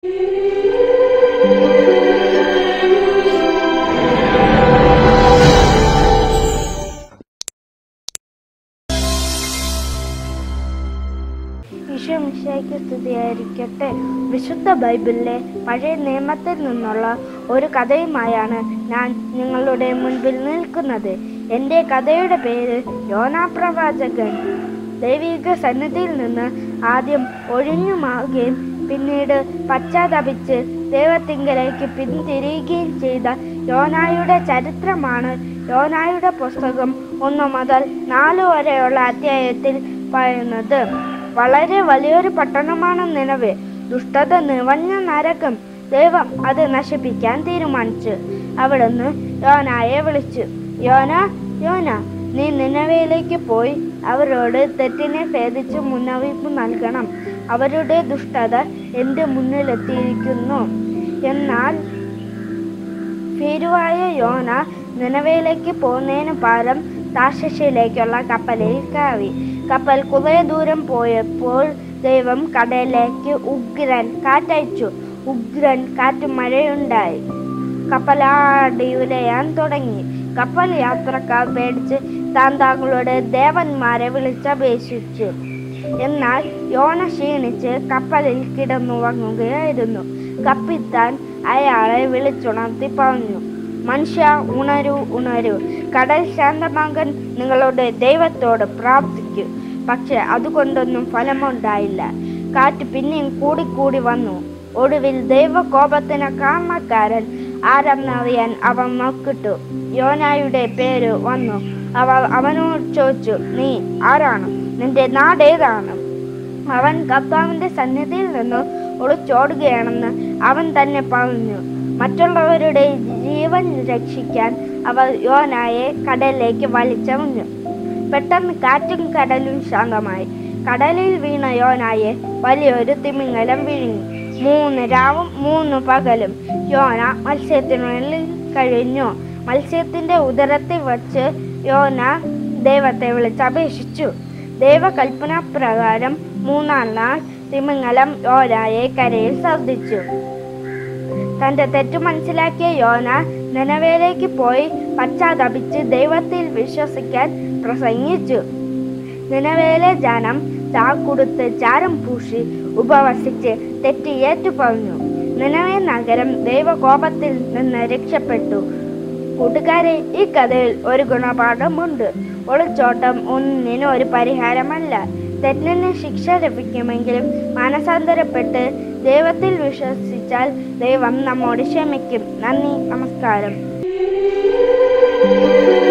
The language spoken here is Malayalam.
ഈശോ മിശിഹായ്ക്ക് സ്തുതിയായിരിക്കട്ടെ വിശുദ്ധ ബൈബിളിലെ പഴയ നിയമത്തിൽ നിന്നുള്ള ഒരു കഥയുമായാണ് ഞാൻ നിങ്ങളുടെ മുൻപിൽ നിൽക്കുന്നത് എൻ്റെ കഥയുടെ പേര് യോനാ പ്രവാചകൻ ദൈവിക സന്നിധിയിൽ നിന്ന് ആദ്യം ഒഴിഞ്ഞു മാറുകയും പിന്നീട് പശ്ചാത്തപിച്ച് ദൈവത്തിങ്കലേക്ക് പിന്തിരിയുകയും ചെയ്ത യോനായുടെ ചരിത്രമാണ് യോനായുടെ പുസ്തകം ഒന്ന് മുതൽ നാല് വരെയുള്ള അധ്യായത്തിൽ പറയുന്നത് വളരെ വലിയൊരു പട്ടണമാണ് നിലവ് ദുഷ്ടത നിറഞ്ഞ നരകം ദൈവം അത് നശിപ്പിക്കാൻ തീരുമാനിച്ചു അവിടുന്ന് യോനായെ വിളിച്ചു യോന യോന നീ നിലവയിലേക്ക് പോയി അവരോട് തെറ്റിനെ ഭേദിച്ച് മുന്നറിയിപ്പ് നൽകണം അവരുടെ ദുഷ്ടത എൻ്റെ മുന്നിലെത്തിയിരിക്കുന്നു എന്നാൽ ഭീരുവായ യോന നിലവയിലേക്ക് പോകുന്നതിന് പകരം താശശയിലേക്കുള്ള കപ്പലിൽ കയറി കപ്പൽ കുറെ ദൂരം പോയപ്പോൾ ദൈവം കടലിലേക്ക് ഉഗ്രൻ കാറ്റയച്ചു ഉഗ്രൻ കാറ്റ് മഴയുണ്ടായി കപ്പലാടി ഉലയാൻ തുടങ്ങി കപ്പൽ യാത്രക്കാർ പേടിച്ച് താൻ താങ്കളുടെ ദേവന്മാരെ വിളിച്ചപേക്ഷിച്ചു എന്നാൽ യോന ക്ഷീണിച്ച് കപ്പലിൽ കിടന്നുറങ്ങുകയായിരുന്നു കപ്പിത്താൻ അയാളെ വിളിച്ചുണർത്തി പറഞ്ഞു മനുഷ്യ ഉണരൂ ഉണരൂ കടൽ ശാന്തമാകാൻ നിങ്ങളുടെ ദൈവത്തോട് പ്രാർത്ഥിക്കൂ പക്ഷെ അതുകൊണ്ടൊന്നും ഫലമുണ്ടായില്ല കാറ്റ് പിന്നെയും കൂടിക്കൂടി വന്നു ഒടുവിൽ ദൈവകോപത്തിന് കാരണക്കാരൻ ആരെന്നറിയാൻ അവൻ നോക്കിട്ടു യോനായുടെ പേര് വന്നു അവർ അവനോട് ചോദിച്ചു നീ ആരാണ് നിന്റെ നാട് ഏതാണ് അവൻ കർത്താവിന്റെ സന്നിധിയിൽ നിന്ന് ഒളിച്ചോടുകയാണെന്ന് അവൻ തന്നെ പറഞ്ഞു മറ്റുള്ളവരുടെ ജീവൻ രക്ഷിക്കാൻ അവർ യോനായെ കടലിലേക്ക് വലിച്ചെറിഞ്ഞു പെട്ടെന്ന് കാറ്റും കടലും ശാന്തമായി കടലിൽ വീണ യോനായെ വലിയൊരു തിമിംഗലം വിഴുങ്ങി മൂന്ന് രാവും മൂന്ന് പകലും യോന മത്സ്യത്തിനുള്ളിൽ കഴിഞ്ഞു മത്സ്യത്തിന്റെ ഉദരത്തിൽ വച്ച് യോന ദൈവത്തെ വിളിച്ചപേക്ഷിച്ചു ദൈവകൽപ്പന പ്രകാരം മൂന്നാം നാൾ തിമിംഗലം യോനായെ കരയിൽ ശ്രദ്ധിച്ചു തന്റെ തെറ്റു മനസ്സിലാക്കിയ യോന നനവേലേക്ക് പോയി പശ്ചാത്തപിച്ച് ദൈവത്തിൽ വിശ്വസിക്കാൻ പ്രസംഗിച്ചു നിലവേലെ ജനം ചാക്കുടുത്ത് ചാരം പൂശി ഉപവസിച്ച് തെറ്റ് ഏറ്റുപറഞ്ഞു നിലവേ നഗരം ദൈവകോപത്തിൽ നിന്ന് രക്ഷപ്പെട്ടു കൂട്ടുകാരെ ഈ കഥയിൽ ഒരു ഗുണപാഠമുണ്ട് ഒളിച്ചോട്ടം ഒന്നിനും ഒരു പരിഹാരമല്ല തെറ്റിന് ശിക്ഷ ലഭിക്കുമെങ്കിലും മനസാന്തരപ്പെട്ട് ദൈവത്തിൽ വിശ്വസിച്ചാൽ ദൈവം നമ്മോട് ക്ഷമിക്കും നന്ദി നമസ്കാരം